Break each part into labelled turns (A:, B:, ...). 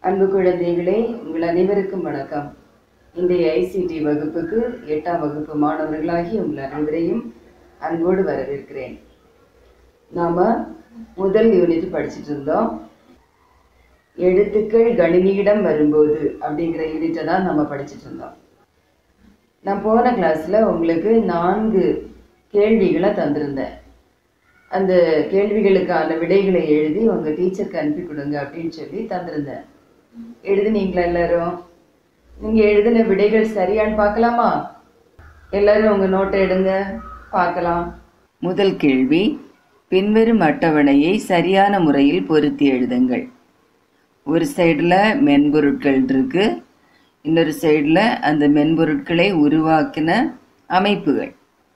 A: அன்பு குழந்தைகளே உங்கள் அனைவருக்கும் வணக்கம் இன்றைய ஐசிடி வகுப்புக்கு எட்டாம் வகுப்பு மாணவர்களாகி உங்கள் அனைவரையும் அன்போடு வரவேற்கிறேன் நாம முதல் யூனிட் படிச்சுட்டு இருந்தோம் எழுத்துக்கள் கணினியிடம் வரும்போது அப்படிங்கிற யூனிட்டை தான் நம்ம படிச்சுட்டு இருந்தோம் நான் போன கிளாஸில் உங்களுக்கு நான்கு கேள்விகளை தந்திருந்தேன் அந்த கேள்விகளுக்கான விடைகளை எழுதி உங்கள் டீச்சருக்கு அனுப்பி கொடுங்க அப்படின்னு சொல்லி தந்திருந்தேன் எழுதுனீங்களா எல்லாரும் நீங்கள் எழுதின விடைகள் சரியான்னு பார்க்கலாமா எல்லாரும் உங்கள் நோட்டை எடுங்க பார்க்கலாம் முதல் கேள்வி பின்வரும் அட்டவணையை சரியான முறையில் பொருத்தி எழுதுங்கள் ஒரு சைடில் மென்பொருட்கள் இருக்கு இன்னொரு சைடில் அந்த மென்பொருட்களை உருவாக்கின அமைப்புகள்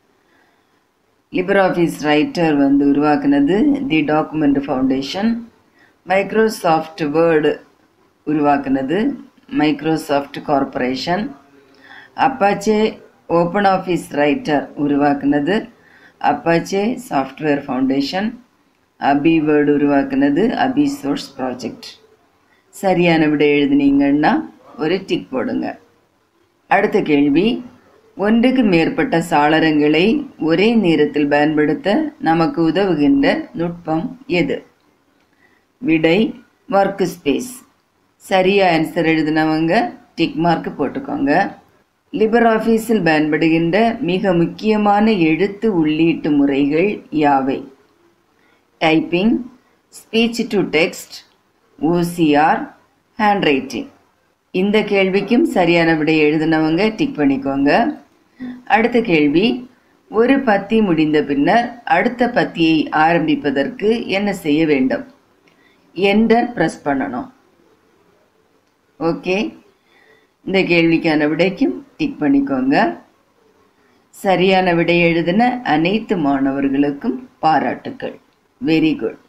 A: லிபர்ஆஃபீஸ் ரைட்டர் வந்து உருவாக்குனது the Document Foundation Microsoft Word உருவாக்குனது Microsoft Corporation Apache OpenOffice writer உருவாக்குனது Apache Software Foundation AbiWord உருவாக்குனது அபி சோர்ஸ் ப்ராஜெக்ட் சரியான விடை எழுதுனீங்கன்னா ஒரு டிக் போடுங்க அடுத்த கேள்வி ஒன்றுக்கு மேற்பட்ட சாளரங்களை ஒரே நேரத்தில் பயன்படுத்த நமக்கு உதவுகின்ற நுட்பம் எது விடை ஒர்க் ஸ்பேஸ் சரியா ஆன்சர் எழுதினவங்க டிக் மார்க் போட்டுக்கோங்க லிபர் ஆஃபீஸில் பயன்படுகின்ற மிக முக்கியமான எழுத்து உள்ளீட்டு முறைகள் யாவை typing speech to text OCR handwriting இந்த கேள்விக்கும் சரியான விடை எழுதினவங்க டிக் பண்ணிக்கோங்க அடுத்த கேள்வி ஒரு பத்தி முடிந்த பின்னர் அடுத்த பத்தியை ஆரம்பிப்பதற்கு என்ன செய்ய வேண்டும் என்டர் ப்ரெஸ் பண்ணணும் ஓகே இந்த கேள்விக்கான விடைக்கும் டிக் பண்ணிக்கோங்க சரியான விடை எழுதின அனைத்து மாணவர்களுக்கும் பாராட்டுக்கள் வெரி குட்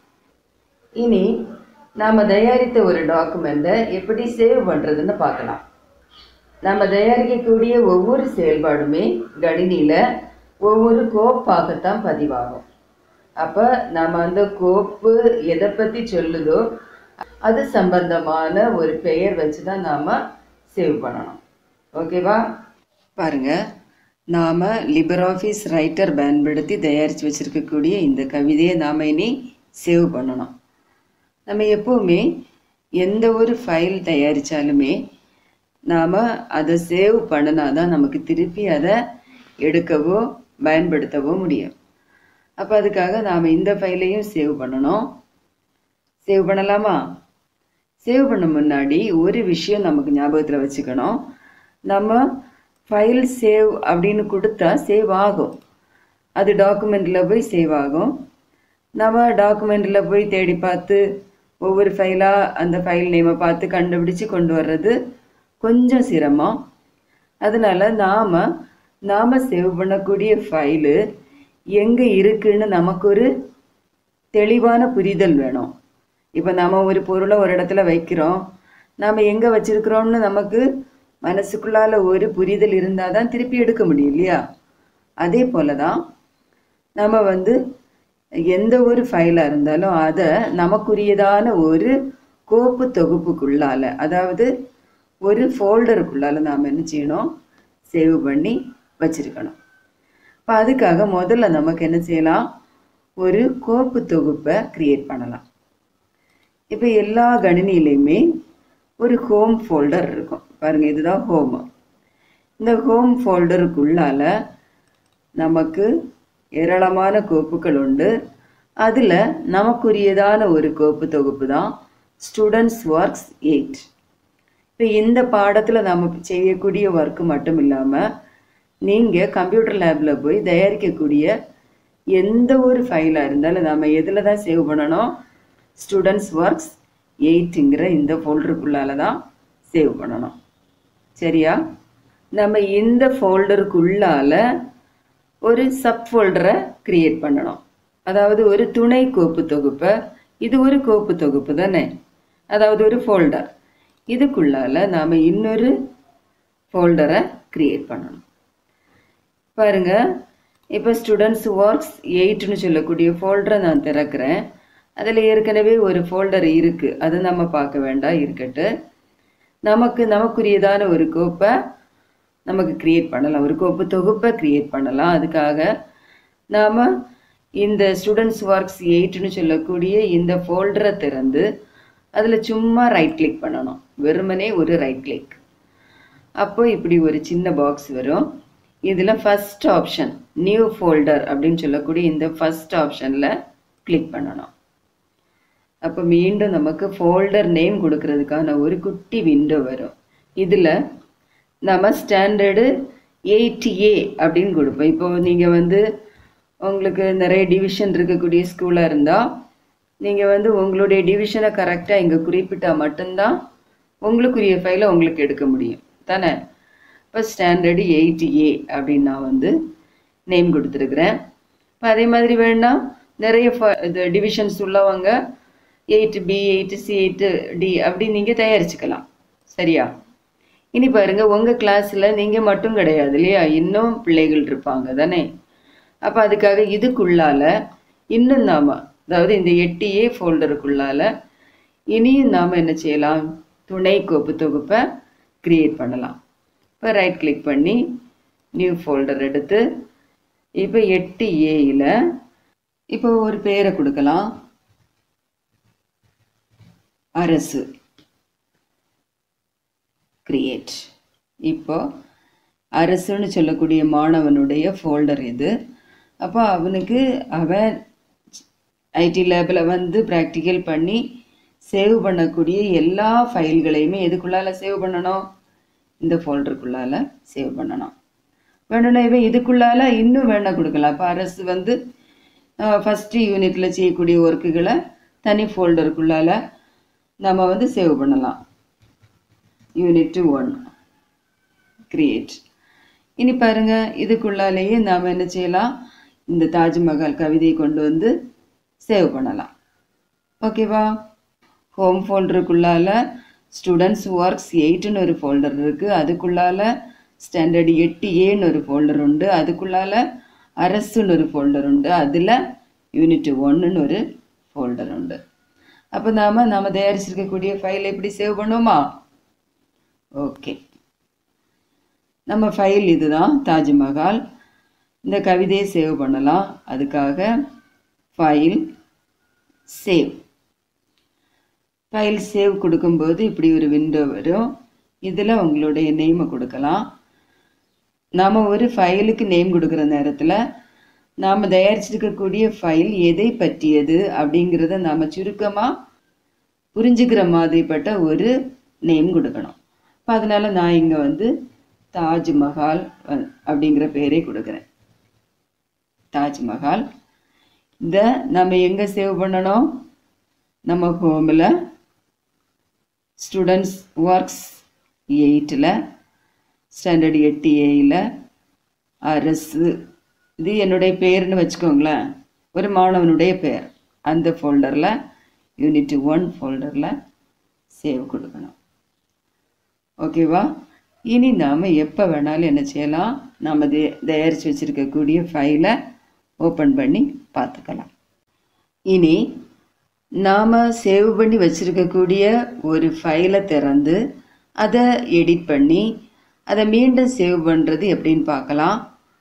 A: இனி நாம் தயாரித்த ஒரு டாக்குமெண்ட்டை எப்படி சேவ் பண்ணுறதுன்னு பார்க்கலாம் நம்ம தயாரிக்கக்கூடிய ஒவ்வொரு செயல்பாடுமே கணினியில் ஒவ்வொரு கோப்பாகத்தான் பதிவாகும் அப்போ நம்ம அந்த கோப்பு எதை பற்றி சொல்லுதோ அது சம்பந்தமான ஒரு பெயர் வச்சு தான் நாம் சேவ் பண்ணணும் ஓகேவா பாருங்க நாம் லிபர் ஆஃபீஸ் ரைட்டர் பயன்படுத்தி தயாரித்து வச்சுருக்கக்கூடிய இந்த கவிதையை நாம் இனி சேவ் பண்ணணும் நம்ம எப்போவுமே எந்த ஒரு ஃபைல் தயாரித்தாலுமே நாம் அதை சேவ் பண்ணினா தான் நமக்கு திருப்பி அதை எடுக்கவோ பயன்படுத்தவோ முடியும் அப்போ அதுக்காக நாம் இந்த ஃபைலையும் சேவ் பண்ணணும் சேவ் பண்ணலாமா சேவ் பண்ண முன்னாடி ஒரு விஷயம் நமக்கு ஞாபகத்தில் வச்சுக்கணும் நம்ம ஃபைல் சேவ் அப்படின்னு கொடுத்தா சேவ் ஆகும் அது டாக்குமெண்ட்டில் போய் சேவ் ஆகும் நம்ம டாக்குமெண்ட்டில் போய் தேடி பார்த்து ஒவ்வொரு ஃபைலாக அந்த ஃபைல் நேமை பார்த்து கண்டுபிடிச்சு கொண்டு வர்றது கொஞ்சம் சிரமம் அதனால் நாம் நாம் சேவ் பண்ணக்கூடிய ஃபைலு எங்கே இருக்குன்னு நமக்கு ஒரு தெளிவான புரிதல் வேணும் இப்போ நாம் ஒரு பொருளை ஒரு இடத்துல வைக்கிறோம் நாம் எங்கே வச்சுருக்கிறோம்னு நமக்கு மனசுக்குள்ளால் ஒரு புரிதல் இருந்தால் தான் திருப்பி எடுக்க முடியும் இல்லையா அதே போல தான் நம்ம வந்து எந்த ஒரு ஃபைலாக இருந்தாலும் அதை நமக்குரியதான ஒரு கோப்பு தொகுப்புக்குள்ளால் அதாவது ஒரு ஃபோல்டருக்குள்ளால் நாம் என்ன செய்யணும் சேவ் பண்ணி வச்சுருக்கணும் இப்போ அதுக்காக முதல்ல நமக்கு என்ன செய்யலாம் ஒரு கோப்பு தொகுப்பை க்ரியேட் பண்ணலாம் இப்போ எல்லா கணினிலையுமே ஒரு ஹோம் ஃபோல்டர் இருக்கும் பாருங்கள் இதுதான் ஹோம் இந்த ஹோம் ஃபோல்டருக்குள்ளால் நமக்கு ஏராளமான கோப்புகள் உண்டு அதில் நமக்குரியதான ஒரு கோப்பு தொகுப்பு தான் ஸ்டூடெண்ட்ஸ் ஒர்க்ஸ் எயிட் இப்போ இந்த பாடத்தில் நம்ம செய்யக்கூடிய ஒர்க்கு மட்டும் இல்லாமல் நீங்கள் கம்ப்யூட்டர் லேபில் போய் தயாரிக்கக்கூடிய எந்த ஒரு ஃபைலாக இருந்தாலும் நம்ம எதில் தான் சேவ் பண்ணணும் ஸ்டூடெண்ட்ஸ் ஒர்க்ஸ் எயிட்டுங்கிற இந்த ஃபோல்டருக்குள்ளால தான் சேவ் பண்ணணும் சரியா நம்ம இந்த ஃபோல்டருக்குள்ளால ஒரு சப் ஃபோல்டரை க்ரியேட் பண்ணணும் அதாவது ஒரு துணை கோப்பு தொகுப்பை இது ஒரு கோப்பு தொகுப்பு தானே அதாவது ஒரு ஃபோல்டர் இதுக்குள்ளால நாம் இன்னொரு ஃபோல்டரை க்ரியேட் பண்ணணும் பாருங்க இப்போ ஸ்டூடெண்ட்ஸ் ஒர்க்ஸ் எயிட்னு சொல்லக்கூடிய ஃபோல்டரை நான் திறக்கிறேன் அதில் ஏற்கனவே ஒரு ஃபோல்டர் இருக்குது அது நம்ம பார்க்க வேண்டாம் இருக்கட்டு நமக்கு நமக்குரியதான ஒரு கோப்பை நமக்கு க்ரியேட் பண்ணலாம் ஒரு கோப்பு தொகுப்பை க்ரியேட் பண்ணலாம் அதுக்காக நாம் இந்த ஸ்டூடெண்ட்ஸ் ஒர்க்ஸ் எயிட்னு சொல்லக்கூடிய இந்த ஃபோல்டரை திறந்து அதில் சும்மா ரைட் கிளிக் பண்ணணும் வெறுமனே ஒரு ரைட் கிளிக் அப்போ இப்படி ஒரு சின்ன பாக்ஸ் வரும் இதில் ஃபஸ்ட் ஆப்ஷன் நியூ ஃபோல்டர் அப்படின்னு சொல்லக்கூடிய இந்த ஃபஸ்ட் ஆப்ஷனில் கிளிக் பண்ணணும் அப்போ மீண்டும் நமக்கு ஃபோல்டர் நேம் கொடுக்கறதுக்கான ஒரு குட்டி விண்டோ வரும் இதில் நம்ம ஸ்டாண்டர்டு எயிட் ஏ அப்படின்னு கொடுப்போம் இப்போ நீங்கள் வந்து உங்களுக்கு நிறைய டிவிஷன் இருக்கக்கூடிய ஸ்கூலாக இருந்தால் நீங்கள் வந்து உங்களுடைய டிவிஷனை கரெக்டாக இங்கே குறிப்பிட்டால் மட்டும்தான் உங்களுக்குரிய ஃபைலை உங்களுக்கு எடுக்க முடியும் தானே இப்போ ஸ்டாண்டர்டு எயிட் ஏ அப்படின்னு நான் வந்து நேம் கொடுத்துருக்குறேன் இப்போ அதே மாதிரி வேணா நிறைய ஃப- இது டிவிஷன்ஸ் உள்ளவங்க eight B eight C eight D அப்படி நீங்கள் தயாரிச்சுக்கலாம் சரியா இனி பாருங்க உங்கள் கிளாஸில் நீங்கள் மட்டும் கிடையாது இல்லையா இன்னும் பிள்ளைகள் இருப்பாங்க தானே அப்போ அதுக்காக இதுக்குள்ளால இன்னும் நாம அதாவது இந்த எட்டு ஏ ஃபோல்டருக்குள்ளால இனியும் நாம் என்ன செய்யலாம் துணை கோப்பு தொகுப்பை கிரியேட் பண்ணலாம் இப்போ ரைட் கிளிக் பண்ணி நியூ ஃபோல்டர் எடுத்து இப்போ எட்டு ஏயில் இப்போ ஒரு பேரை கொடுக்கலாம் அரசு கிரியேட் இப்போ அரசுன்னு சொல்லக்கூடிய மாணவனுடைய ஃபோல்டர் இது அப்போ அவனுக்கு அவன் ஐடி லேபில் வந்து ப்ராக்டிக்கல் பண்ணி சேவ் பண்ணக்கூடிய எல்லா ஃபைல்களையுமே எதுக்குள்ளால சேவ் பண்ணணும் இந்த ஃபோல்டருக்குள்ளால சேவ் பண்ணணும் வேணும்னா இவன் இதுக்குள்ளால இன்னும் வேணா கொடுக்கலாம் அப்போ அரசு வந்து ஃபஸ்ட்டு யூனிட்டில் செய்யக்கூடிய ஒர்க்குகளை தனி ஃபோல்டருக்குள்ளால நம்ம வந்து சேவ் பண்ணலாம் யூனிட் ஒன் கிரியேட் இனி பாருங்க இதுக்குள்ளாலேயே நாம் என்ன செய்யலாம் இந்த தாஜ்மஹால் கவிதையை கொண்டு வந்து சேவ் பண்ணலாம் ஓகேவா ஹோம் ஃபோல்டருக்குள்ளால ஸ்டூடெண்ட்ஸ் ஒர்க்ஸ் எயிட்னு ஒரு ஃபோல்டர் இருக்குது அதுக்குள்ளால ஸ்டாண்டர்ட் எட்டு ஏன்னு ஒரு ஃபோல்டர் உண்டு அதுக்குள்ளால அரசுன்னு ஒரு ஃபோல்டர் உண்டு அதில் யூனிட் ஒன்றுன்னு ஒரு ஃபோல்டர் உண்டு அப்போ நாம் நாம் தயாரிச்சிருக்கக்கூடிய ஃபைல் எப்படி சேவ் பண்ணுவோமா ஓகே நம்ம ஃபைல் இதுதான் தாஜ்மஹால் இந்த கவிதையை சேவ் பண்ணலாம் அதுக்காக ஃபைல் சேவ் ஃபைல் சேவ் கொடுக்கும்போது இப்படி ஒரு விண்டோ வரும் இதில் உங்களுடைய நேமை கொடுக்கலாம் நாம் ஒரு ஃபைலுக்கு நேம் கொடுக்குற நேரத்தில் நாம் தயாரிச்சிருக்கக்கூடிய ஃபைல் எதை பற்றியது அப்படிங்கிறத நாம் சுருக்கமாக புரிஞ்சுக்கிற மாதிரிப்பட்ட ஒரு நேம் கொடுக்கணும் இப்போ அதனால நான் இங்கே வந்து தாஜ்மஹால் அஹ், அப்படிங்கிற பேரே கொடுக்குறேன் தாஜ்மஹால் இதை நம்ம எங்கே சேவ் பண்ணணும் நம்ம ஹோமில் ஸ்டூடெண்ட்ஸ் ஒர்க்ஸ் எயிட்டில் ஸ்டாண்டர்ட் எட்டு ஏயில் அரசு இது என்னுடைய பேர்னு வச்சுக்கோங்களேன் ஒரு மாணவனுடைய பேர் அந்த ஃபோல்டரில் யூனிட் ஒன் ஃபோல்டரில் சேவ் கொடுக்கணும் ஓகேவா இனி நாம் எப்போ வேணாலும் என்ன செய்யலாம் நாம் தே தயாரித்து வச்சுருக்கக்கூடிய ஃபைலை ஓப்பன் பண்ணி பார்த்துக்கலாம் இனி நாம் சேவ் பண்ணி வச்சுருக்கக்கூடிய ஒரு ஃபைலை திறந்து அதை எடிட் பண்ணி அதை மீண்டும் சேவ் பண்ணுறது எப்படின்னு பார்க்கலாம்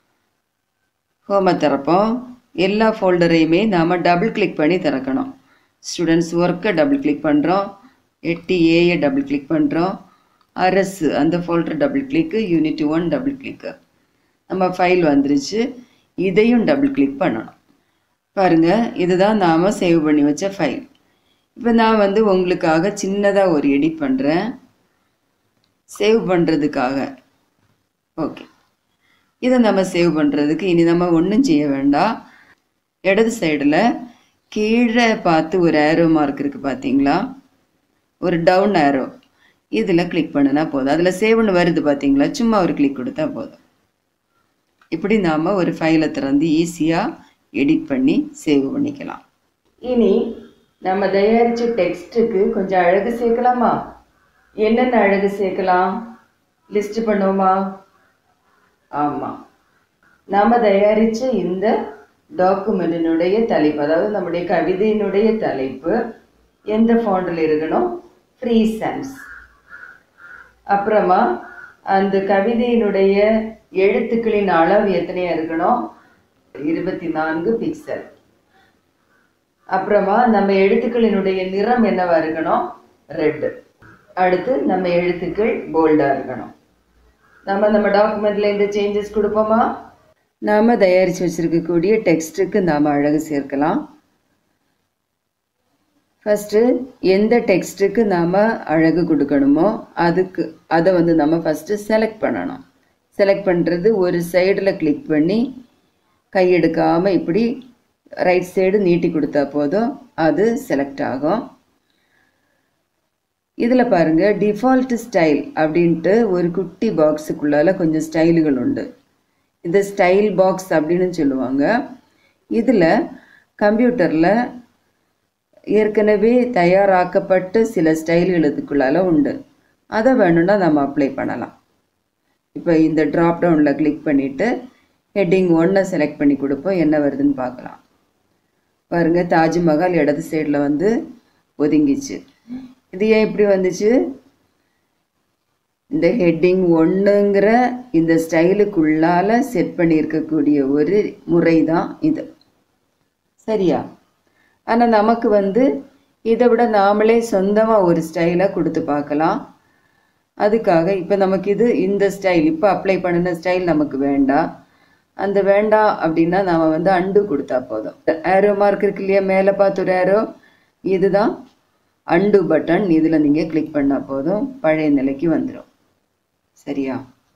A: ஹோமை திறப்போம் எல்லா ஃபோல்டரையுமே நாம் டபுள் கிளிக் பண்ணி திறக்கணும் ஸ்டூடெண்ட்ஸ் ஒர்க்கை டபுள் கிளிக் பண்ணுறோம் எட்டு ஏயை டபுள் கிளிக் பண்ணுறோம் அரசு அந்த folder double click unit one double click நம்ம ஃபைல் வந்துருச்சு இதையும் டபுள் கிளிக் பண்ணணும் பாருங்க இதுதான் நாம் சேவ் பண்ணி வச்ச ஃபைல் இப்போ நான் வந்து உங்களுக்காக சின்னதாக ஒரு எடிட் பண்ணுறேன் சேவ் பண்ணுறதுக்காக ஓகே இதை நம்ம சேவ் பண்ணுறதுக்கு இனி நம்ம ஒன்றும் செய்ய வேண்டாம் இடது சைடில் கீழே பார்த்து ஒரு ஏரோ மார்க் இருக்குது பார்த்தீங்களா ஒரு டவுன் ஏரோ இதில் கிளிக் பண்ணினா போதும் அதில் சேவ்னு வருது பார்த்தீங்களா சும்மா ஒரு கிளிக் கொடுத்தா போதும் இப்படி நாம் ஒரு ஃபைலை திறந்து ஈஸியாக எடிட் பண்ணி சேவ் பண்ணிக்கலாம் இனி நம்ம தயாரித்த டெக்ஸ்ட்டுக்கு கொஞ்சம் அழகு சேர்க்கலாமா என்னென்ன அழகு சேர்க்கலாம் லிஸ்ட் பண்ணுவோமா ஆமாம் நாம் தயாரித்த இந்த டாக்குமெண்டினுடைய தலைப்பு அதாவது நம்முடைய கவிதையினுடைய தலைப்பு எந்த ஃபாண்டில் இருக்கணும் ஃப்ரீ சான்ஸ் அப்புறமா அந்த கவிதையினுடைய எழுத்துக்களின் அளவு எத்தனையா இருக்கணும் இருபத்தி நான்கு பிக்சல் அப்புறமா நம்ம எழுத்துக்களினுடைய நிறம் என்னவா இருக்கணும் ரெட்டு அடுத்து நம்ம எழுத்துக்கள் போல்டாக இருக்கணும் நம்ம நம்ம டாக்குமெண்ட்ல இந்த சேஞ்சஸ் கொடுப்போமா நாம தயாரித்து வச்சிருக்கக்கூடிய டெக்ஸ்ட்டுக்கு நாம் அழகு சேர்க்கலாம் ஃபஸ்ட்டு எந்த டெக்ஸ்ட்டுக்கு நாம் அழகு கொடுக்கணுமோ அதுக்கு அதை வந்து நம்ம ஃபஸ்ட்டு செலக்ட் பண்ணணும் செலக்ட் பண்ணுறது ஒரு சைடில் கிளிக் பண்ணி கையெடுக்காமல் இப்படி ரைட் சைடு நீட்டி கொடுத்தா போதும் அது செலக்ட் ஆகும் இதில் பாருங்கள் டிஃபால்ட் ஸ்டைல் அப்படின்ட்டு ஒரு குட்டி பாக்ஸுக்குள்ளால கொஞ்சம் ஸ்டைலுகள் உண்டு இது ஸ்டைல் பாக்ஸ் அப்படின்னு சொல்லுவாங்க இதில் கம்ப்யூட்டரில் ஏற்கனவே தயாராக்கப்பட்ட சில ஸ்டைல்கள் இதுக்குள்ளால உண்டு அதை வேணும்னா நம்ம அப்ளை பண்ணலாம் இப்போ இந்த ட்ராப் டவுனில் கிளிக் பண்ணிவிட்டு ஹெட்டிங் ஒன்றை செலக்ட் பண்ணி கொடுப்போம் என்ன வருதுன்னு பார்க்கலாம் பாருங்கள் தாஜ்மஹால் இடது சைடில் வந்து ஒதுங்கிச்சு இது ஏன் இப்படி வந்துச்சு இந்த ஹெட்டிங் ஒன்றுங்கிற இந்த ஸ்டைலுக்குள்ளால செட் பண்ணியிருக்கக்கூடிய ஒரு முறை தான் இது சரியா ஆனால் நமக்கு வந்து இதை விட நாமளே சொந்தமாக ஒரு ஸ்டைலை கொடுத்து பார்க்கலாம் அதுக்காக இப்போ நமக்கு இது இந்த ஸ்டைல் இப்போ அப்ளை பண்ணின ஸ்டைல் நமக்கு வேண்டாம் அந்த வேண்டாம் அப்படின்னா நாம் வந்து அண்டு கொடுத்தா போதும் ஏரோ மார்க் இருக்கு இல்லையா மேலே பார்த்து ஒரு ஏரோ இதுதான் அண்டு பட்டன் இதில் நீங்கள் கிளிக் பண்ணால் போதும் பழைய நிலைக்கு வந்துடும் சரியா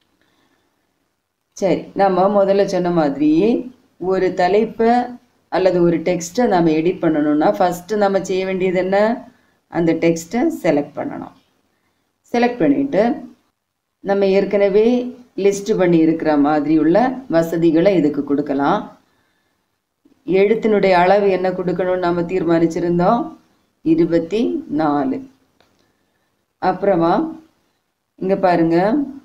A: சரி நம்ம முதல்ல சொன்ன மாதிரியே ஒரு தலைப்பை அல்லது ஒரு டெக்ஸ்ட்டை நம்ம எடிட் பண்ணணும்னா ஃபஸ்ட்டு நம்ம செய்ய வேண்டியது என்ன அந்த டெக்ஸ்ட்டை செலக்ட் பண்ணணும் செலக்ட் பண்ணிவிட்டு நம்ம ஏற்கனவே லிஸ்ட் பண்ணி இருக்கிற மாதிரி உள்ள வசதிகளை இதுக்கு கொடுக்கலாம் எழுத்தினுடைய அளவு என்ன கொடுக்கணும்னு நம்ம தீர்மானிச்சிருந்தோம் இருபத்தி நாலு அப்புறமா இங்கே பாருங்க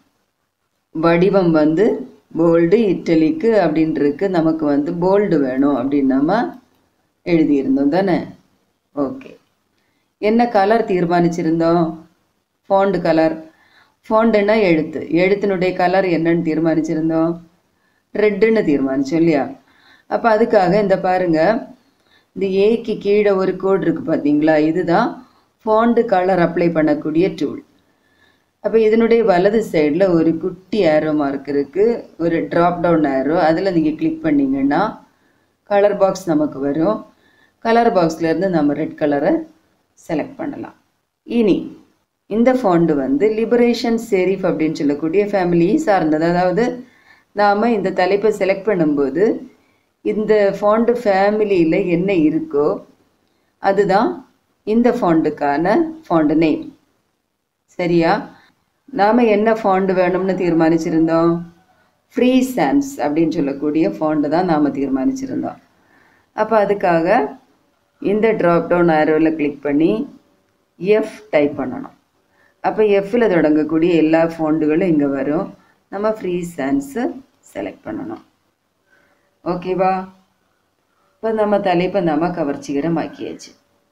A: வடிவம் வந்து போல்டு இட்டலிக்கு அப்படின்ட்டுருக்கு நமக்கு வந்து போல்டு வேணும் அப்படின்னு நம்ம எழுதியிருந்தோம் தானே ஓகே என்ன கலர் தீர்மானிச்சிருந்தோம் ஃபாண்டு கலர் ஃபாண்டுன்னா எழுத்து எழுத்தினுடைய கலர் என்னன்னு தீர்மானிச்சிருந்தோம் ரெட்டுன்னு தீர்மானிச்சோம் இல்லையா அப்போ அதுக்காக இந்த பாருங்க இந்த ஏக்கு கீழே ஒரு கோடு இருக்கு பார்த்தீங்களா இதுதான் ஃபாண்டு கலர் அப்ளை பண்ணக்கூடிய டூல் அப்போ இதனுடைய வலது சைடில் ஒரு குட்டி ஏரோ மார்க் இருக்குது ஒரு ட்ராப் டவுன் ஏரோ அதில் நீங்கள் கிளிக் பண்ணிங்கன்னா கலர் பாக்ஸ் நமக்கு வரும் கலர் பாக்ஸ்லேருந்து நம்ம ரெட் கலரை செலக்ட் பண்ணலாம் இனி இந்த ஃபாண்டு வந்து லிபரேஷன் செரிஃப் அப்படின்னு சொல்லக்கூடிய ஃபேமிலியை சார்ந்தது அதாவது நாம் இந்த தலைப்பை செலக்ட் பண்ணும்போது இந்த ஃபாண்டு ஃபேமிலியில் என்ன இருக்கோ அதுதான் இந்த ஃபாண்டுக்கான ஃபாண்டு நேம் சரியா நாம் என்ன ஃபாண்டு வேணும்னு தீர்மானிச்சிருந்தோம் ஃப்ரீ சான்ஸ் அப்படின்னு சொல்லக்கூடிய ஃபாண்டு தான் நாம் தீர்மானிச்சிருந்தோம் அப்போ அதுக்காக இந்த ட்ராப் டவுன் ஆரோவில் கிளிக் பண்ணி எஃப் டைப் பண்ணணும் அப்போ எஃப்பில் தொடங்கக்கூடிய எல்லா ஃபோண்டுகளும் இங்கே வரும் நம்ம ஃப்ரீ சான்ஸு செலக்ட் பண்ணணும் ஓகேவா இப்போ நம்ம தலைப்பை நம்ம கவர்ச்சிகரமாக்கியாச்சு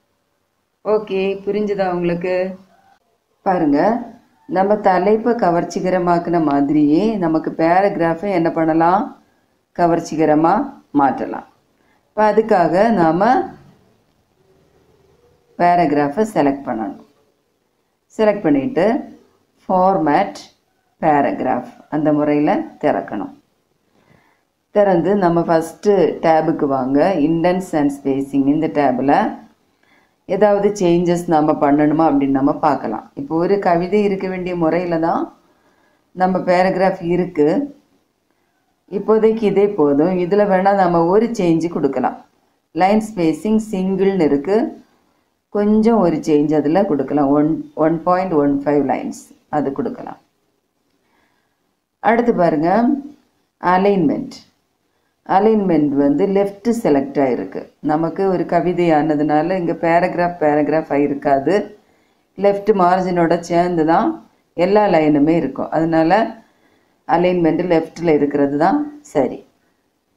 A: ஓகே புரிஞ்சுதா உங்களுக்கு பாருங்க நம்ம தலைப்பை கவர்ச்சிகரமாக்குன மாதிரியே நமக்கு பேராகிராஃபை என்ன பண்ணலாம் கவர்ச்சிகரமாக மாற்றலாம் இப்போ அதுக்காக நாம் பேராகிராஃபை செலக்ட் பண்ணணும் செலக்ட் பண்ணிவிட்டு ஃபார்மேட் பேராகிராஃப் அந்த முறையில் திறக்கணும் திறந்து நம்ம ஃபஸ்ட்டு டேபுக்கு வாங்க இண்டன்ஸ் அண்ட் ஸ்பேசிங் இந்த டேபில் ஏதாவது சேஞ்சஸ் நம்ம பண்ணணுமா அப்படின்னு நம்ம பார்க்கலாம் இப்போ ஒரு கவிதை இருக்க வேண்டிய முறையில் தான் நம்ம பேராகிராஃப் இருக்குது இப்போதைக்கு இதே போதும் இதில் வேணால் நம்ம ஒரு சேஞ்சு கொடுக்கலாம் லைன் ஸ்பேசிங் சிங்கிள்னு இருக்குது கொஞ்சம் ஒரு சேஞ்ச் அதில் கொடுக்கலாம் one one point one five lines அது கொடுக்கலாம் அடுத்து பாருங்க அலைன்மெண்ட் அலைன்மெண்ட் வந்து லெஃப்ட் செலக்ட் ஆகிருக்கு நமக்கு ஒரு கவிதை ஆனதுனால இங்கே பேராகிராஃப் பேராகிராஃப் ஆகிருக்காது லெஃப்ட் மார்ஜினோட சேர்ந்து தான் எல்லா லைனுமே இருக்கும் அதனால அலைன்மெண்ட் லெஃப்டில் இருக்கிறது தான் சரி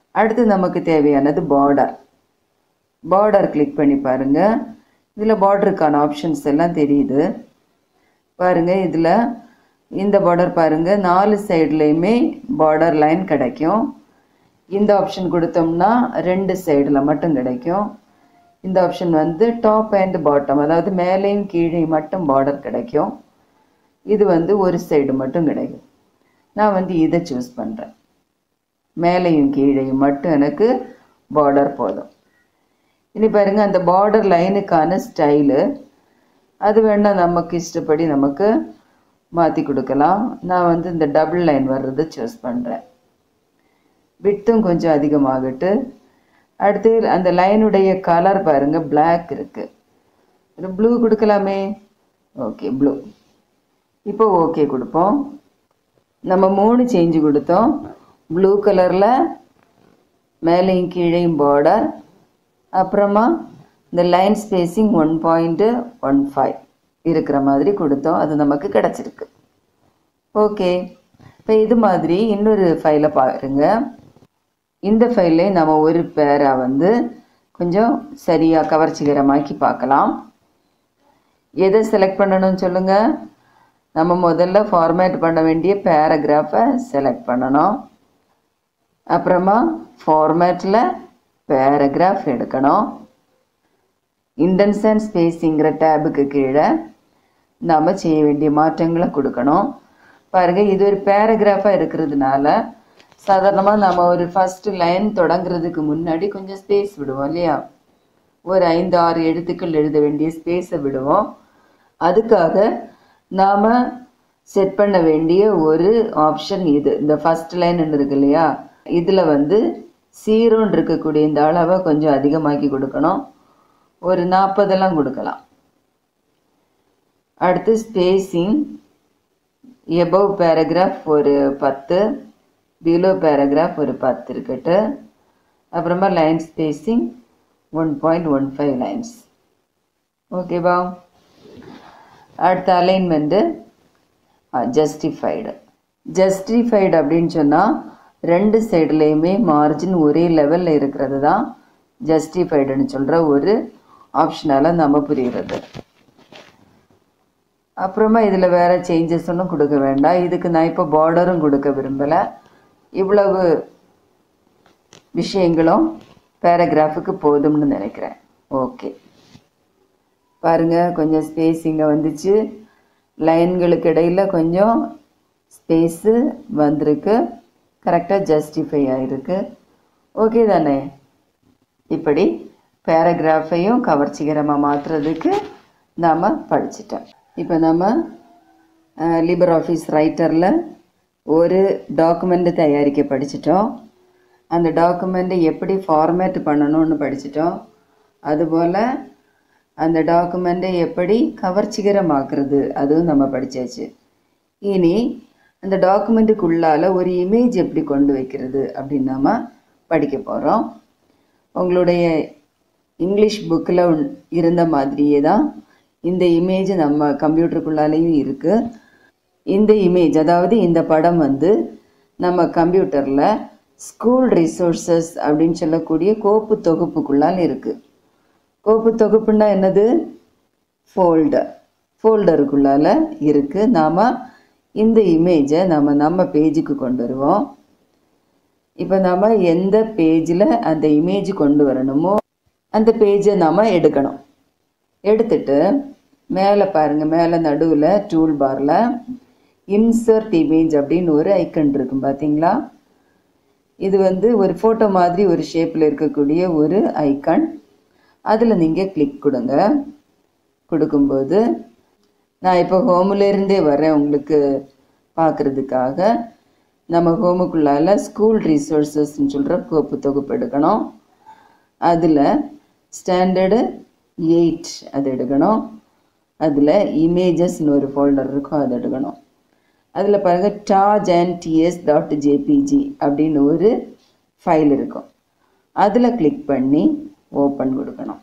A: அடுத்து நமக்கு தேவையானது பார்டர் பார்டர் கிளிக் பண்ணி பாருங்க இதில் பார்டருக்கான ஆப்ஷன்ஸ் எல்லாம் தெரியுது பாருங்க இதில் இந்த பார்டர் பாருங்க நாலு சைட்லேயுமே பார்டர் லைன் கிடைக்கும் இந்த ஆப்ஷன் கொடுத்தோம்னா ரெண்டு சைடில் மட்டும் கிடைக்கும் இந்த ஆப்ஷன் வந்து டாப் அண்ட் பாட்டம் அதாவது மேலேயும் கீழே மட்டும் பார்டர் கிடைக்கும் இது வந்து ஒரு சைடு மட்டும் கிடைக்கும் நான் வந்து இதை சூஸ் பண்ணுறேன் மேலேயும் கீழேயும் மட்டும் எனக்கு பார்டர் போதும் இனி பாருங்க அந்த பார்டர் லைனுக்கான ஸ்டைலு அது வேணால் நமக்கு இஷ்டப்படி நமக்கு மாற்றி கொடுக்கலாம் நான் வந்து இந்த டபுள் லைன் வர்றதை சூஸ் பண்ணுறேன் விட்டும் கொஞ்சம் அதிகமாகட்டு அடுத்து அந்த லைனுடைய கலர் பாருங்க Black இருக்கு ப்ளூ கொடுக்கலாமே ஓகே ப்ளூ இப்போ ஓகே கொடுப்போம் நம்ம மூணு சேஞ்சு கொடுத்தோம் ப்ளூ கலரில் மேலேயும் கீழேயும் பார்டர் அப்புறமா இந்த line spacing one point one five இருக்கிற மாதிரி கொடுத்தோம் அது நமக்கு கிடச்சிருக்கு ஓகே இப்போ இது மாதிரி இன்னொரு ஃபைலை பாருங்க இந்த ஃபைல்லே நம்ம ஒரு பேரை வந்து கொஞ்சம் சரியாக கவர்ச்சிகரமாக்கி பார்க்கலாம் எதை செலக்ட் பண்ணணும்னு சொல்லுங்கள் நம்ம முதல்ல ஃபார்மேட் பண்ண வேண்டிய பேராகிராஃபை செலக்ட் பண்ணணும் அப்புறமா ஃபார்மேட்டில் பேராகிராஃப் எடுக்கணும் இண்டன்ஸ் அண்ட் ஸ்பேஸிங்கிற டேபுக்கு கீழே நாம் செய்ய வேண்டிய மாற்றங்களை கொடுக்கணும் பாருங்கள் இது ஒரு பேராகிராஃபாக இருக்கிறதுனால சாதாரணமாக நம்ம ஒரு ஃபஸ்ட்டு லைன் தொடங்குறதுக்கு முன்னாடி கொஞ்சம் ஸ்பேஸ் விடுவோம் இல்லையா ஒரு ஐந்து ஆறு எழுத்துக்கள் எழுத வேண்டிய ஸ்பேஸை விடுவோம் அதுக்காக நாம் செட் பண்ண வேண்டிய ஒரு ஆப்ஷன் இது இந்த ஃபஸ்ட் லைன் இருக்கு இல்லையா இதில் வந்து சீரோன்னு இருக்கக்கூடிய இந்த அளவை கொஞ்சம் அதிகமாக்கி கொடுக்கணும் ஒரு நாற்பதெல்லாம் கொடுக்கலாம் அடுத்து ஸ்பேஸிங் எபவ் பேராகிராஃப் ஒரு பத்து பிலோ பேராகிராஃப் ஒரு பத்து இருக்கட்டு அப்புறமா line spacing one point one five lines ஓகேவா அடுத்த அலைன்மெண்ட்டு ஜஸ்டிஃபைடு ஜஸ்டிஃபைடு அப்படின்னு சொன்னால் ரெண்டு சைடுலேயுமே மார்ஜின் ஒரே லெவலில் இருக்கிறது தான் ஜஸ்டிஃபைடுன்னு சொல்கிற ஒரு ஆப்ஷனால் நம்ம புரிகிறது அப்புறமா இதில் வேறு சேஞ்சஸ் ஒன்றும் கொடுக்க வேண்டாம் இதுக்கு நான் இப்போ பார்டரும் கொடுக்க விரும்பலை இவ்வளவு விஷயங்களும் பேராகிராஃபுக்கு போதும்னு நினைக்கிறேன் ஓகே பாருங்கள் கொஞ்சம் ஸ்பேஸிங்க வந்துச்சு லைன்களுக்கு இடையில் கொஞ்சம் ஸ்பேஸு வந்திருக்கு கரெக்டாக ஜஸ்டிஃபை ஆகிருக்கு ஓகே தானே இப்படி பேராகிராஃபையும் கவர்ச்சிகரமாக மாற்றுறதுக்கு நாம் படிச்சிட்டோம் இப்போ நம்ம லிபர் ஆஃபீஸ் ரைட்டரில் ஒரு டாக்குமெண்ட்டு தயாரிக்க படிச்சிட்டோம் அந்த டாக்குமெண்ட்டை எப்படி ஃபார்மேட் பண்ணணும்னு படிச்சிட்டோம் அதுபோல் அந்த டாக்குமெண்ட்டை எப்படி கவர்ச்சிகரமாக்குறது அதுவும் நம்ம படித்தாச்சு இனி அந்த டாக்குமெண்ட்டுக்குள்ளால் ஒரு இமேஜ் எப்படி கொண்டு வைக்கிறது அப்படின்னு நாம படிக்க போகிறோம் உங்களுடைய இங்கிலீஷ் புக்கில் இருந்த மாதிரியே தான் இந்த இமேஜ் நம்ம கம்ப்யூட்டருக்குள்ளாலேயும் இருக்குது இந்த இமேஜ் அதாவது இந்த படம் வந்து நம்ம கம்ப்யூட்டரில் ஸ்கூல் ரிசோர்சஸ் அப்படின்னு சொல்லக்கூடிய கோப்பு தொகுப்புக்குள்ளால் இருக்குது கோப்பு தொகுப்புன்னா என்னது ஃபோல்டர் ஃபோல்டருக்குள்ளால் இருக்குது நாம் இந்த இமேஜை நம்ம நம்ம பேஜுக்கு கொண்டு வருவோம் இப்போ நாம் எந்த பேஜில் அந்த இமேஜ் கொண்டு வரணுமோ அந்த பேஜை நாம் எடுக்கணும் எடுத்துட்டு மேலே பாருங்கள் மேலே நடுவில் டூல் பாரில் இன்சர்ட் இமேஜ் அப்படின்னு ஒரு ஐக்கன் இருக்கும் பார்த்தீங்களா இது வந்து ஒரு ஃபோட்டோ மாதிரி ஒரு ஷேப்பில் இருக்கக்கூடிய ஒரு ஐக்கன் அதில் நீங்கள் கிளிக் கொடுங்க கொடுக்கும்போது நான் இப்போ ஹோம்லேருந்தே வரேன் உங்களுக்கு பார்க்குறதுக்காக நம்ம ஹோமுக்குள்ளால ஸ்கூல் ரிசோர்ஸஸ்ன்னு சொல்கிற கோப்பு தொகுப்பு எடுக்கணும் அதில் ஸ்டாண்டர்டு எயிட் அது எடுக்கணும் அதில் இமேஜஸ்னு ஒரு ஃபோல்டர் இருக்கும் அது எடுக்கணும் அதில் பாருங்கள் Taj and TS dot JPG அப்படின்னு ஒரு ஃபைல் இருக்கும் அதில் கிளிக் பண்ணி ஓப்பன் கொடுக்கணும்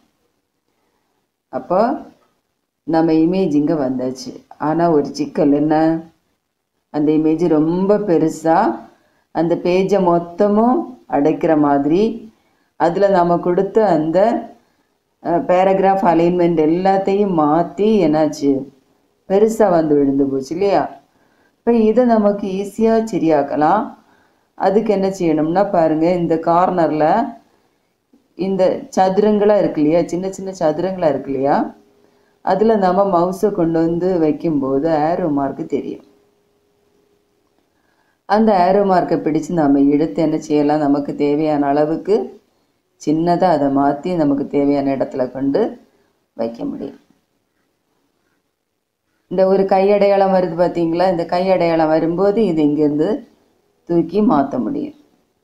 A: அப்போ நம்ம இமேஜ் இங்கே வந்தாச்சு ஆனால் ஒரு சிக்கல் என்ன அந்த இமேஜ் ரொம்ப பெருசாக அந்த பேஜை மொத்தமும் அடைக்கிற மாதிரி அதில் நாம் கொடுத்த அந்த பேராகிராஃப் அலைன்மெண்ட் எல்லாத்தையும் மாற்றி என்னாச்சு பெருசாக வந்து விழுந்து போச்சு இல்லையா இப்போ இதை நமக்கு ஈஸியாக சரியாக்கலாம் அதுக்கு என்ன செய்யணும்னா பாருங்கள் இந்த கார்னரில் இந்த சதுரங்களாக இருக்கு இல்லையா சின்ன சின்ன சதுரங்களாக இருக்கு இல்லையா அதில் நம்ம மவுஸை கொண்டு வந்து வைக்கும்போது ஆரோ மார்க்கு தெரியும் அந்த ஆரோ மார்க்கை பிடிச்சு நம்ம எடுத்து என்ன செய்யலாம் நமக்கு தேவையான அளவுக்கு சின்னதாக அதை மாற்றி நமக்கு தேவையான இடத்துல கொண்டு வைக்க முடியும் இந்த ஒரு கையடையாளம் வருது பார்த்தீங்களா இந்த கையடையாளம் வரும்போது இது இங்கேருந்து தூக்கி மாற்ற முடியும்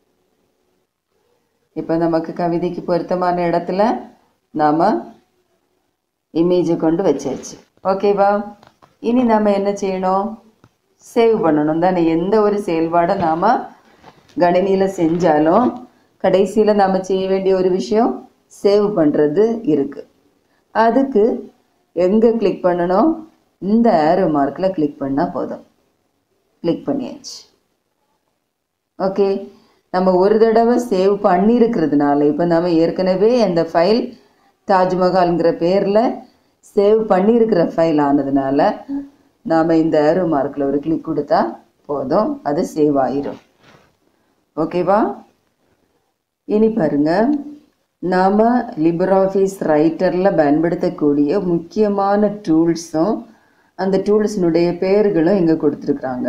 A: இப்போ நமக்கு கவிதைக்கு பொருத்தமான இடத்துல நாம் இமேஜை கொண்டு வச்சாச்சு ஓகேவா இனி நம்ம என்ன செய்யணும் சேவ் பண்ணணும் தானே எந்த ஒரு செயல்பாடை நாம் கணினியில் செஞ்சாலும் கடைசியில் நாம் செய்ய வேண்டிய ஒரு விஷயம் சேவ் பண்ணுறது இருக்குது அதுக்கு எங்கே கிளிக் பண்ணணும் இந்த ஆரோ மார்க்கில் கிளிக் பண்ணால் போதும் கிளிக் பண்ணியாச்சு ஓகே நம்ம ஒரு தடவை சேவ் பண்ணியிருக்கிறதுனால இப்போ நம்ம ஏற்கனவே அந்த ஃபைல் தாஜ்மஹால்ங்கிற பேரில் சேவ் பண்ணியிருக்கிற ஃபைல் ஆனதுனால நாம் இந்த ஆரோ மார்க்கில் ஒரு கிளிக் கொடுத்தா போதும் அது சேவ் ஆயிரும் ஓகேவா இனி பாருங்க நாம் லிபர் ஆஃபீஸ் ரைட்டரில் பயன்படுத்தக்கூடிய முக்கியமான டூல்ஸும் அந்த டூல்ஸினுடைய பெயர்களும் இங்கே கொடுத்துருக்குறாங்க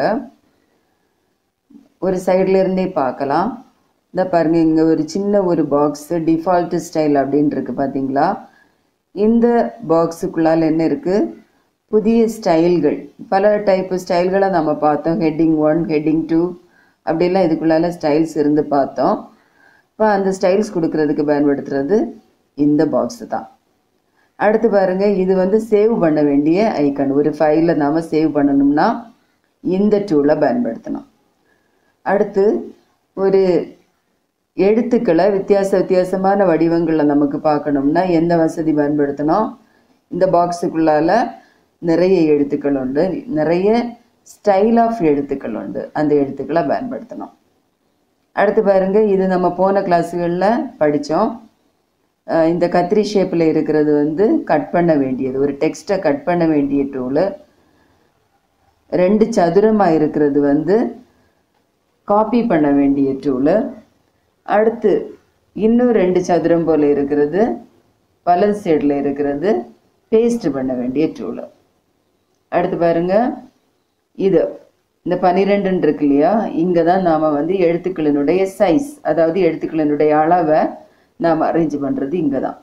A: ஒரு சைடில் இருந்தே பார்க்கலாம் இந்த பாருங்க இங்கே ஒரு சின்ன ஒரு பாக்ஸ் டிஃபால்ட் ஸ்டைல் அப்படின்னு இருக்கு பார்த்தீங்களா இந்த பாக்ஸுக்குள்ளால் என்ன இருக்குது புதிய ஸ்டைல்கள் பல டைப் ஸ்டைல்களை நம்ம பார்த்தோம் ஹெட்டிங் ஒன் ஹெட்டிங் டூ அப்படிலாம் இதுக்குள்ளால ஸ்டைல்ஸ் இருந்து பார்த்தோம் இப்போ அந்த ஸ்டைல்ஸ் கொடுக்கறதுக்கு பயன்படுத்துறது இந்த பாக்ஸ் தான் அடுத்து பாருங்க இது வந்து சேவ் பண்ண வேண்டிய ஐக்கன் ஒரு ஃபைலை நாம் சேவ் பண்ணணும்னா இந்த டூலை பயன்படுத்தணும் அடுத்து ஒரு எழுத்துக்களை வித்தியாச வித்தியாசமான வடிவங்களில் நமக்கு பார்க்கணும்னா எந்த வசதி பயன்படுத்தணும் இந்த பாக்ஸுக்குள்ளால நிறைய எழுத்துக்கள் உண்டு நிறைய ஸ்டைல் ஆஃப் எழுத்துக்கள் உண்டு அந்த எழுத்துக்களை பயன்படுத்தணும் அடுத்து பாருங்க இது நம்ம போன கிளாஸுகளில் படித்தோம் இந்த கத்திரி ஷேப்பில் இருக்கிறது வந்து கட் பண்ண வேண்டியது ஒரு டெக்ஸ்ட்டை கட் பண்ண வேண்டிய டூலு ரெண்டு சதுரமாக இருக்கிறது வந்து காப்பி பண்ண வேண்டிய டூலு அடுத்து இன்னும் ரெண்டு சதுரம் போல் இருக்கிறது வலது சைடில் இருக்கிறது பேஸ்ட் பண்ண வேண்டிய டூலு அடுத்து பாருங்க இது இந்த பன்னிரெண்டுன்னு இருக்கு இல்லையா இங்கே தான் நாம் வந்து எழுத்துக்களினுடைய சைஸ் அதாவது எழுத்துக்களினுடைய அளவை நாம் அரேஞ்ச் பண்ணுறது இங்கே தான்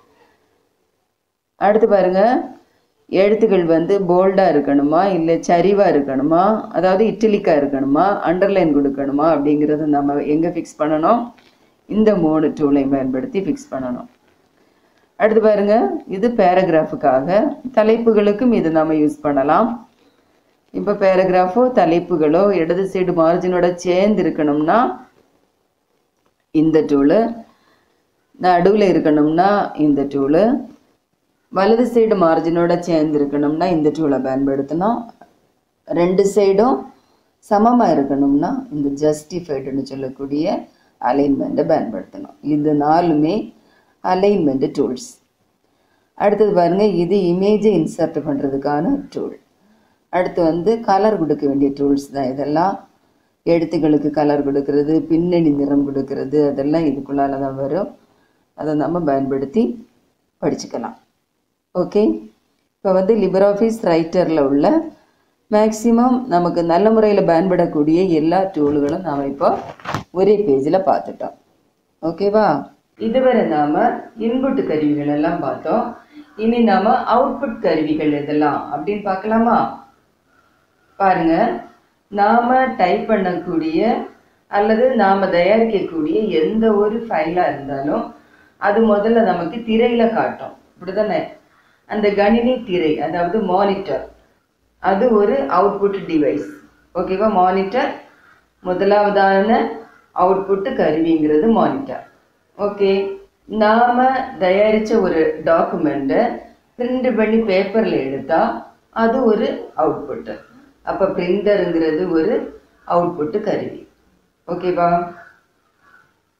A: அடுத்து பாருங்க எழுத்துக்கள் வந்து போல்டாக இருக்கணுமா இல்லை சரிவாக இருக்கணுமா அதாவது இட்டலிக்காக இருக்கணுமா அண்டர்லைன் கொடுக்கணுமா அப்படிங்கிறத நம்ம எங்கே ஃபிக்ஸ் பண்ணணும் இந்த மூணு டூலையும் பயன்படுத்தி ஃபிக்ஸ் பண்ணணும் அடுத்து பாருங்க இது பேராகிராஃபுக்காக தலைப்புகளுக்கும் இது நம்ம யூஸ் பண்ணலாம் இப்போ பேராகிராஃபோ தலைப்புகளோ இடது சைடு மார்ஜினோட சேர்ந்து இருக்கணும்னா இந்த டூலு நடுவில் இருக்கணும்னா இந்த டூலு வலது சைடு மார்ஜினோட சேர்ந்து இருக்கணும்னா இந்த டூலை பயன்படுத்தணும் ரெண்டு சைடும் சமமாக இருக்கணும்னா இந்த ஜஸ்டிஃபைடுன்னு சொல்லக்கூடிய அலைன்மெண்ட்டை பயன்படுத்தணும் இது நாலுமே அலைன்மெண்ட் டூல்ஸ் அடுத்தது பாருங்கள் இது இமேஜை இன்சர்ட் பண்ணுறதுக்கான டூல் அடுத்து வந்து கலர் கொடுக்க வேண்டிய டூல்ஸ் தான் இதெல்லாம் எழுத்துக்களுக்கு கலர் கொடுக்கறது பின்னணி நிறம் கொடுக்கறது அதெல்லாம் இதுக்குள்ளால தான் வரும் அதை நம்ம பயன்படுத்தி படிச்சுக்கலாம் ஓகே இப்போ வந்து லிபர் ஆஃபீஸ் ரைட்டரில் உள்ள மேக்ஸிமம் நமக்கு நல்ல முறையில் பயன்படக்கூடிய எல்லா டூல்களும் நாம் இப்போ ஒரே பேஜில் பார்த்துட்டோம் ஓகேவா இதுவரை நாம் இன்புட் கருவிகள் எல்லாம் பார்த்தோம் இனி நாம் அவுட்புட் கருவிகள் எதெல்லாம் அப்படின்னு பார்க்கலாமா பாருங்க நாம டைப் பண்ணக்கூடிய அல்லது நாம தயாரிக்கக்கூடிய எந்த ஒரு ஃபைலாக இருந்தாலும் அது முதல்ல நமக்கு திரையில காட்டும் இப்படிதானே அந்த கணினி திரை அதாவது மானிட்டர் அது ஒரு அவுட்புட் டிவைஸ் ஓகேவா மானிட்டர் முதலாவதான அவுட்புட் கருவிங்கிறது மானிட்டர் ஓகே நாம தயாரிச்ச ஒரு டாக்குமெண்ட்டை பிரிண்ட் பண்ணி பேப்பரில் எடுத்தா அது ஒரு அவுட்புட்டு அப்போ பிரிண்டருங்கிறது ஒரு அவுட்புட்டு கருவி ஓகேவா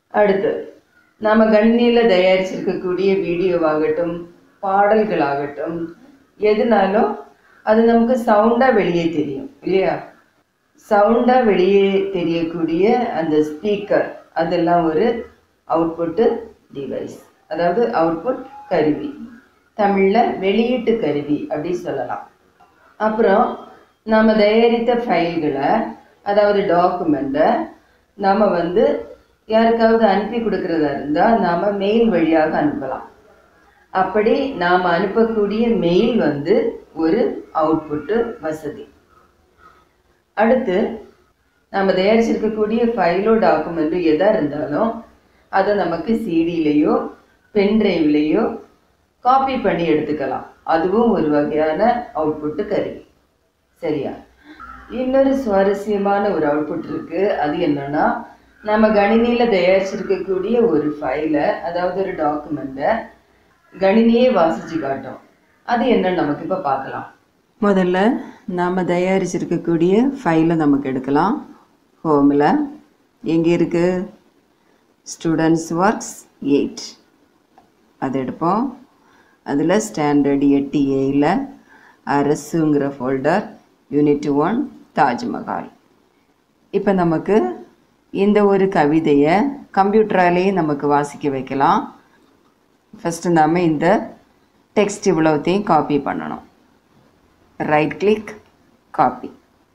A: அடுத்து நாம் கணினியில் தயாரிச்சிருக்கக்கூடிய வீடியோவாகட்டும் பாடல்களாகட்டும் எதுனாலும் அது நமக்கு சவுண்டாக வெளியே தெரியும் இல்லையா சவுண்டாக வெளியே தெரியக்கூடிய அந்த ஸ்பீக்கர் அதெல்லாம் ஒரு அவுட்புட்டு டிவைஸ் அதாவது அவுட்புட் கருவி தமிழில் வெளியீட்டு கருவி அப்படி சொல்லலாம் அப்புறம் நாம் தயாரித்த ஃபைல்களை அதாவது டாக்குமெண்ட்டை நாம் வந்து யாருக்காவது அனுப்பி கொடுக்கறதா இருந்தால் நாம் மெயில் வழியாக அனுப்பலாம் அப்படி நாம் அனுப்பக்கூடிய மெயில் வந்து ஒரு அவுட்புட்டு வசதி அடுத்து நம்ம தயாரிச்சிருக்கக்கூடிய ஃபைலோ டாக்குமெண்ட்டோ எதாக இருந்தாலும் அதை நமக்கு சிடியிலையோ பென்ட்ரைவ்லேயோ காப்பி பண்ணி எடுத்துக்கலாம் அதுவும் ஒரு வகையான அவுட்புட்டு கருவி சரியா இன்னொரு சுவாரஸ்யமான ஒரு அவுட்புட் இருக்கு அது என்னன்னா நம்ம கணினியில் தயாரிச்சிருக்கக்கூடிய ஒரு ஃபைலை அதாவது ஒரு டாக்குமெண்ட்டை கணினியே வாசிச்சு காட்டும் அது என்னன்னு நமக்கு இப்போ பார்க்கலாம் முதல்ல நாம் தயாரிச்சிருக்கக்கூடிய ஃபைலை நமக்கு எடுக்கலாம் ஹோமில் எங்கே இருக்குது ஸ்டூடெண்ட்ஸ் ஒர்க்ஸ் எயிட் அது எடுப்போம் அதில் ஸ்டாண்டர்ட் எட்டு ஏயில் அரசுங்கிற ஃபோல்டர் யூனிட் ஒன் தாஜ்மஹால் இப்போ நமக்கு இந்த ஒரு கவிதையை கம்ப்யூட்டராலேயே நமக்கு வாசிக்க வைக்கலாம் ஃபஸ்ட்டு நாம் இந்த டெக்ஸ்ட் இவ்வளோத்தையும் காப்பி பண்ணணும் ரைட் கிளிக் காப்பி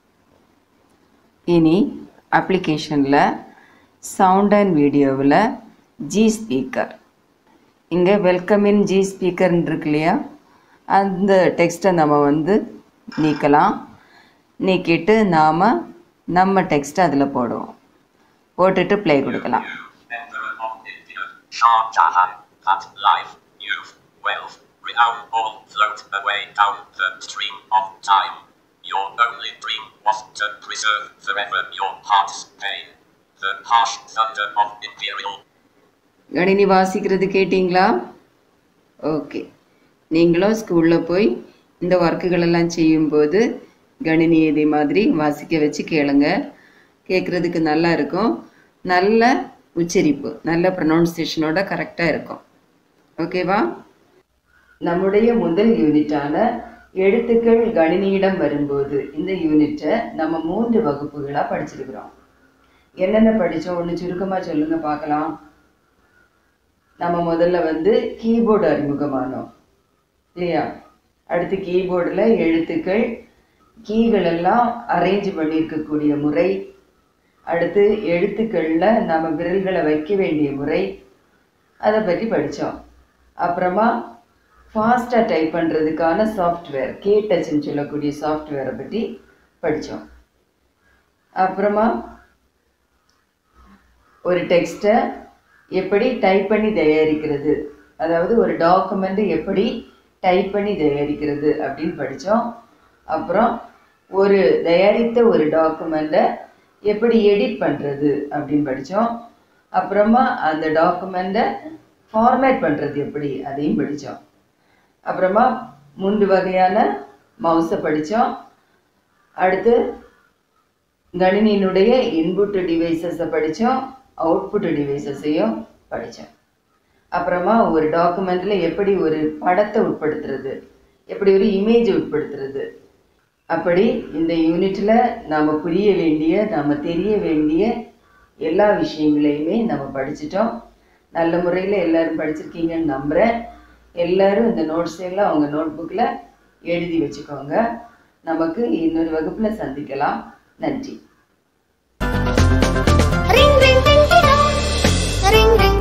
A: இனி அப்ளிகேஷனில் சவுண்ட் அண்ட் வீடியோவில் ஜி ஸ்பீக்கர் இங்கே வெல்கம் இன் ஜி ஸ்பீக்கர்னு இருக்கு இல்லையா அந்த டெக்ஸ்ட்டை நம்ம வந்து நீக்கலாம் நீக்கிட்டு நாம் நம்ம டெக்ஸ்ட்டை அதில் போடுவோம் போட்டுட்டு ப்ளே கொடுக்கலாம்
B: Emperor of India, Shah Jahan, at life, youth, wealth, renown all float away down the stream of time. Your only dream was to preserve forever your heart's pain. The harsh thunder of imperial
A: கணினி வாசிக்கிறது கேட்டிங்களா okay நீங்களும் ஸ்கூலில் போய் இந்த ஒர்க்குகளெல்லாம் செய்யும்போது கணினி இதே மாதிரி வாசிக்க வச்சு கேளுங்க கேட்குறதுக்கு நல்லா இருக்கும் நல்ல உச்சரிப்பு நல்ல ப்ரொனவுன்சியேஷனோட கரெக்டாக இருக்கும் ஓகேவா நம்முடைய முதல் யூனிட்டான எழுத்துக்கள் கணினியிடம் வரும்போது இந்த யூனிட்டை நம்ம மூன்று வகுப்புகளாக படிச்சிருக்கிறோம் என்னென்ன படித்தோம் ஒன்று சுருக்கமாக சொல்லுங்க பார்க்கலாம் நம்ம முதல்ல வந்து கீபோர்டு அறிமுகமானோம் இல்லையா அடுத்து கீபோர்டில் எழுத்துக்கள் கீகள் எல்லாம் அரேஞ்ச் பண்ணியிருக்கக்கூடிய முறை அடுத்து எழுத்துக்களில் நம்ம விரல்களை வைக்க வேண்டிய முறை அதை பற்றி படித்தோம் அப்புறமா ஃபாஸ்ட்டாக டைப் பண்ணுறதுக்கான சாஃப்ட்வேர் கே டச்னு சொல்லக்கூடிய சாஃப்ட்வேரை பற்றி படித்தோம் அப்புறமா ஒரு டெக்ஸ்ட்டை எப்படி டைப் பண்ணி தயாரிக்கிறது அதாவது ஒரு டாக்குமெண்ட் எப்படி டைப் பண்ணி தயாரிக்கிறது அப்படின்னு படித்தோம் அப்புறம் ஒரு தயாரித்த ஒரு டாக்குமெண்ட்டை எப்படி எடிட் பண்ணுறது அப்படின்னு படித்தோம் அப்புறமா அந்த டாக்குமெண்ட்டை ஃபார்மேட் பண்ணுறது எப்படி அதையும் படித்தோம் அப்புறமா மூன்று வகையான மவுஸை படித்தோம் அடுத்து கணினியினுடைய இன்புட் டிவைசஸை படித்தோம் அவுட்புட் டிவைசஸையும் படித்தோம் அப்புறமா ஒரு டாக்குமெண்ட்டில் எப்படி ஒரு படத்தை உட்படுத்துறது எப்படி ஒரு இமேஜ் உட்படுத்துறது அப்படி இந்த யூனிட்டில் நாம் புரிய வேண்டிய நாம் தெரிய வேண்டிய எல்லா விஷயங்களையுமே நம்ம படிச்சிட்டோம் நல்ல முறையில் எல்லாரும் படிச்சிருக்கீங்கன்னு நம்புகிறேன் எல்லாரும் இந்த நோட்ஸ் எல்லாம் அவங்க நோட் புக்கில் எழுதி வச்சுக்கோங்க நமக்கு இன்னொரு வகுப்பில் சந்திக்கலாம் நன்றி
C: Ring ring ding ding dong. Ring ring